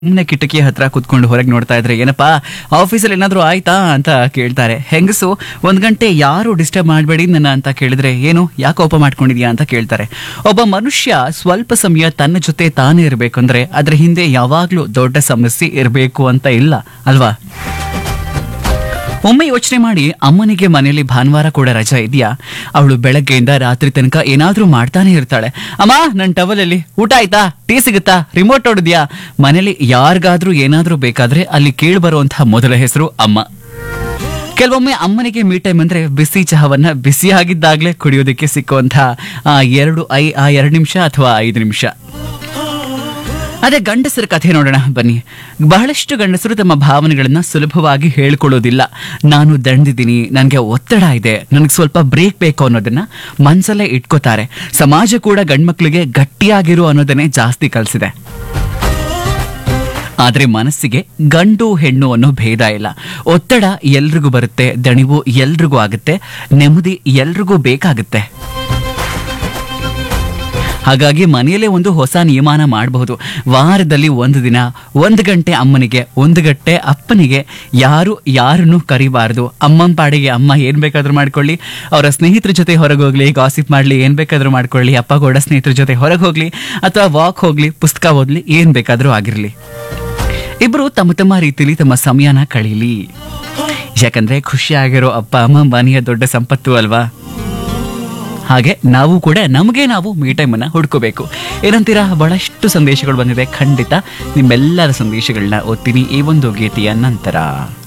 ಸುಮ್ಮನೆ ಕಿಟಕಿ ಹತ್ರ ಕುತ್ಕೊಂಡು ಹೊರಗೆ ನೋಡ್ತಾ ಇದ್ರೆ ಏನಪ್ಪಾ ಆಫೀಸಲ್ಲಿ ಏನಾದರೂ ಆಯ್ತಾ ಅಂತ ಕೇಳ್ತಾರೆ ಹೆಂಗಸು ಒಂದ್ ಗಂಟೆ ಯಾರು ಡಿಸ್ಟರ್ಬ್ ಮಾಡಬೇಡಿ ನನ್ನ ಅಂತ ಕೇಳಿದ್ರೆ ಏನು ಯಾಕೆ ಕೋಪ ಮಾಡ್ಕೊಂಡಿದ್ಯಾ ಅಂತ ಕೇಳ್ತಾರೆ ಒಬ್ಬ ಮನುಷ್ಯ ಸ್ವಲ್ಪ ಸಮಯ ತನ್ನ ಜೊತೆ ತಾನೇ ಇರಬೇಕಂದ್ರೆ ಅದ್ರ ಹಿಂದೆ ಯಾವಾಗ್ಲೂ ದೊಡ್ಡ ಸಮಸ್ಯೆ ಇರಬೇಕು ಅಂತ ಇಲ್ಲ ಅಲ್ವಾ ಒಮ್ಮೆ ಯೋಚನೆ ಮಾಡಿ ಅಮ್ಮನಿಗೆ ಮನೆಯಲ್ಲಿ ಭಾನುವಾರ ಕೂಡ ರಜಾ ಇದೆಯಾ ಅವಳು ಬೆಳಗ್ಗೆಯಿಂದ ರಾತ್ರಿ ತನಕ ಏನಾದ್ರೂ ಮಾಡ್ತಾನೆ ಇರ್ತಾಳೆ ಅಮ್ಮ ನನ್ನ ಟವಲಲ್ಲಿ ಊಟ ಆಯ್ತಾ ಟೀ ಸಿಗುತ್ತಾ ರಿಮೋಟ್ ನೋಡಿದ್ಯಾ ಮನೇಲಿ ಯಾರಿಗಾದ್ರೂ ಏನಾದ್ರೂ ಬೇಕಾದ್ರೆ ಅಲ್ಲಿ ಕೇಳಿ ಬರುವಂತಹ ಮೊದಲ ಹೆಸರು ಅಮ್ಮ ಕೆಲವೊಮ್ಮೆ ಅಮ್ಮನಿಗೆ ಮೀ ಟೈಮ್ ಅಂದ್ರೆ ಬಿಸಿ ಚಹಾವನ್ನ ಬಿಸಿಯಾಗಿದ್ದಾಗ್ಲೇ ಕುಡಿಯೋದಕ್ಕೆ ಸಿಕ್ಕುವಂತಹ ಆ ಎರಡು ಐ ಆ ಎರಡು ನಿಮಿಷ ಅಥವಾ ಐದು ನಿಮಿಷ ಅದೇ ಗಂಡಸರ ಕಥೆ ನೋಡೋಣ ಬನ್ನಿ ಬಹಳಷ್ಟು ಗಂಡಸರು ತಮ್ಮ ಭಾವನೆಗಳನ್ನ ಸುಲಭವಾಗಿ ಹೇಳ್ಕೊಳ್ಳೋದಿಲ್ಲ ನಾನು ದಂಡಿದ್ದೀನಿ ನನಗೆ ಒತ್ತಡ ಇದೆ ನನಗೆ ಸ್ವಲ್ಪ ಬ್ರೇಕ್ ಬೇಕು ಅನ್ನೋದನ್ನ ಮನ್ಸಲ್ಲೇ ಇಟ್ಕೋತಾರೆ ಸಮಾಜ ಕೂಡ ಗಂಡ್ಮಕ್ಳಿಗೆ ಗಟ್ಟಿಯಾಗಿರು ಅನ್ನೋದನ್ನೇ ಜಾಸ್ತಿ ಕಲಿಸಿದೆ ಆದ್ರೆ ಮನಸ್ಸಿಗೆ ಗಂಡು ಹೆಣ್ಣು ಅನ್ನೋ ಭೇದ ಇಲ್ಲ ಒತ್ತಡ ಎಲ್ರಿಗೂ ಬರುತ್ತೆ ದಣಿವು ಎಲ್ರಿಗೂ ಆಗುತ್ತೆ ನೆಮ್ಮದಿ ಎಲ್ರಿಗೂ ಬೇಕಾಗುತ್ತೆ ಹಾಗಾಗಿ ಮನೆಯಲ್ಲೇ ಒಂದು ಹೊಸ ನಿಯಮಾನ ಮಾಡಬಹುದು ವಾರದಲ್ಲಿ ಒಂದು ದಿನ ಒಂದು ಗಂಟೆ ಅಮ್ಮನಿಗೆ ಒಂದು ಗಂಟೆ ಅಪ್ಪನಿಗೆ ಯಾರು ಯಾರನ್ನು ಕರಿಬಾರದು ಅಮ್ಮನ ಪಾಡಿಗೆ ಅಮ್ಮ ಏನ್ ಬೇಕಾದ್ರೂ ಮಾಡ್ಕೊಳ್ಳಿ ಅವರ ಸ್ನೇಹಿತರ ಜೊತೆ ಹೊರಗೆ ಹೋಗ್ಲಿ ಗಾಸಿಪ್ ಮಾಡ್ಲಿ ಏನ್ ಬೇಕಾದ್ರೂ ಮಾಡ್ಕೊಳ್ಳಿ ಅಪ್ಪ ಕೂಡ ಸ್ನೇಹಿತರ ಜೊತೆ ಹೊರಗೆ ಹೋಗ್ಲಿ ಅಥವಾ ವಾಕ್ ಹೋಗ್ಲಿ ಪುಸ್ತಕ ಓದ್ಲಿ ಏನ್ ಬೇಕಾದ್ರೂ ಆಗಿರ್ಲಿ ಇಬ್ರು ತಮ್ಮ ತಮ್ಮ ರೀತಿಲಿ ತಮ್ಮ ಸಮಯನ ಕಳೀಲಿ ಯಾಕಂದ್ರೆ ಖುಷಿಯಾಗಿರೋ ಅಪ್ಪ ಅಮ್ಮ ಮನೆಯ ದೊಡ್ಡ ಸಂಪತ್ತು ಅಲ್ವಾ ಹಾಗೆ ನಾವು ಕೂಡ ನಮಗೆ ನಾವು ಮೀ ಟೈಮನ್ನು ಹುಡ್ಕೋಬೇಕು ಏನಂತೀರಾ ಬಹಳಷ್ಟು ಸಂದೇಶಗಳು ಬಂದಿದೆ ಖಂಡಿತ ನಿಮ್ಮೆಲ್ಲರ ಸಂದೇಶಗಳನ್ನ ಓದ್ತೀನಿ ಈ ಒಂದು ಗೀತೆಯ ನಂತರ